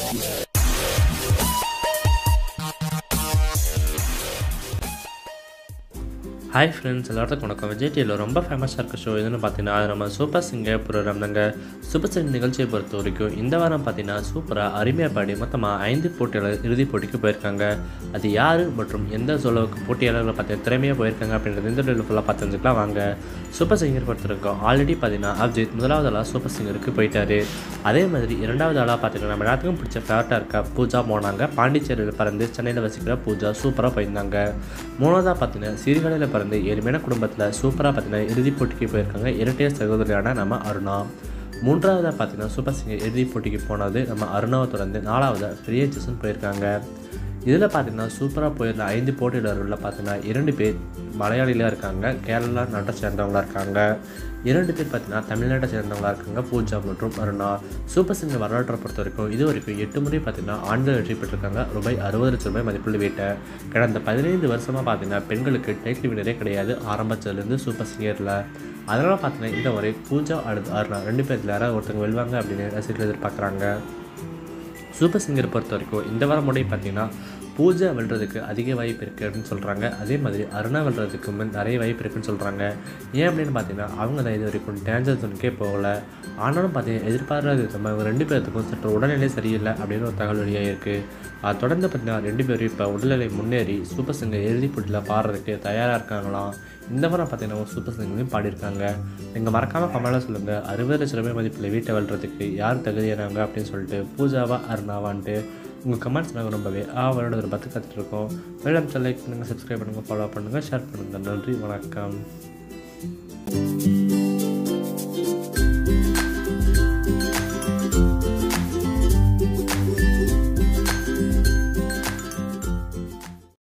hi friends எல்லாத்துக்கும் வணக்கம் விஜய் டிவியில் ரொம்ப ஃபேமஸாக இருக்க ஷோ எதுன்னு பார்த்தீங்கன்னா அது நம்ம சூப்பர் சிங்கர் ப்ரோக்ராம் தாங்க சூப்பர் சிங்கர் நிகழ்ச்சியை பொறுத்த வரைக்கும் இந்த வாரம் பார்த்தீங்கன்னா சூப்பராக அருமையாக பாடி மொத்தமாக ஐந்து போட்டியாளர் இறுதிப் போட்டிக்கு போயிருக்காங்க அது யார் மற்றும் எந்த சொல்லுவுக்கு போட்டியாளர்கள் பார்த்தீங்கன்னா திறமையாக போயிருக்காங்க அப்படின்றது இந்த வீடியோ ஃபுல்லாக பார்த்து தெரிஞ்சுக்கலாம் வாங்க சூப்பர் சிங்கர் பொறுத்த வரைக்கும் ஆல்ரெடி பார்த்தீங்கன்னா அப்ஜித் முதலாவது ஆளாக சூப்பர் சிங்கருக்கு போயிட்டாரு அதே மாதிரி இரண்டாவது ஆளாக பார்த்தீங்கன்னா நம்ம எல்லாத்துக்கும் பிடிச்ச ஃபேவரட்டாக இருக்க பூஜா போனாங்க பாண்டிச்சேரியில் பிறந்து சென்னையில் வசிக்கிற பூஜா சூப்பராக போயிருந்தாங்க மூணாவதாக பார்த்தீங்கன்னா சீர்காழியில் பிறந்து எளிமையான குடும்பத்தில் சூப்பராக பார்த்தீங்கன்னா இறுதிப் போட்டிக்கு போயிருக்காங்க இரட்டையர் சகோதரியான நம்ம அருணா மூன்றாவதாக பார்த்தீங்கன்னா சூப்பர் சிங்கர் இறுதிப் போட்டிக்கு போனது நம்ம அருணாவை தொடர்ந்து நாலாவதாக பெரிய ஜெசன் போயிருக்காங்க இதில் பார்த்தீங்கன்னா சூப்பராக போயிருந்த ஐந்து போட்டியாளர்களில் பார்த்தீங்கன்னா இரண்டு பேர் மலையாளிலாம் இருக்காங்க கேரளா நாட்டை சேர்ந்தவங்களா இருக்காங்க இரண்டு பேர் பார்த்தீங்கன்னா தமிழ்நாட்டை சேர்ந்தவங்களா இருக்காங்க பூஜா மற்றும் அருணா சூப்பர் சிங்கர் வரலாற்றை பொறுத்த வரைக்கும் இது வரைக்கும் எட்டு முறை பார்த்தீங்கன்னா ஆண்கள் வெற்றி பெற்றிருக்காங்க ரூபாய் அறுபது லட்சம் ரூபாய் மதிப்புள்ள வீட்டை கடந்த பதினைந்து வருஷமாக பார்த்தீங்கன்னா பெண்களுக்கு டைட்டில் வினரே கிடையாது ஆரம்பத்திலேருந்து சூப்பர் சிங்கரில் அதனால் பார்த்தீங்கன்னா இந்த முறை பூஜா அடுத்து அருணா ரெண்டு பேர்த்தில் யாராவது ஒருத்தவங்க வெல்வாங்க அப்படின்னு ரசிகர்கள் எதிர்பார்க்குறாங்க சூப்பர் சிங்கர் பொறுத்த வரைக்கும் இந்த வாரம் முறை பார்த்தீங்கன்னா பூஜை வெல்றதுக்கு அதிக வாய்ப்பு இருக்குது அப்படின்னு சொல்கிறாங்க அதே மாதிரி அருணா வெல்றதுக்கு முன் நிறைய வாய்ப்பு இருக்குன்னு சொல்கிறாங்க ஏன் அப்படின்னு பார்த்தீங்கன்னா அவங்க தான் இது வரைக்கும் டேஞ்சர் ஜோனுக்கே போகல ஆனாலும் பார்த்தீங்கன்னா எதிர்பாராத விதமாக இவங்க ரெண்டு பேர்த்துக்கும் சற்று உடல்நிலை சரியில்லை அப்படின்னு ஒரு தகவல் வெளியாக இருக்குது அது தொடர்ந்து பார்த்தீங்கன்னா ரெண்டு பேரும் இப்போ உடல்நிலை முன்னேறி சூப்பர் சிங்கர் இறுதிப் போட்டியில் பாடுறதுக்கு தயாராக இருக்காங்களாம் இந்த வாரம் பார்த்தீங்கன்னா ஒரு சூப்பர் சிங்கர்லையும் பாடியிருக்காங்க நீங்கள் மறக்காமல் கமலாக சொல்லுங்கள் அறுபது லட்ச ரூபாய் மதிப்பில் வீட்டை வெல்றதுக்கு யார் தகுதியானவங்க அப்படின்னு சொல்லிட்டு பூஜாவா அருணாவான்ட்டு உங்கள் கமெண்ட்ஸ் நாங்கள் ரொம்பவே ஆவலோட ஒரு பத்து கற்றுட்ருக்கோம் மேடம் லைக் பண்ணுங்கள் சப்ஸ்கிரைப் பண்ணுங்கள் ஃபாலோ பண்ணுங்கள் ஷேர் பண்ணுங்கள் நன்றி வணக்கம்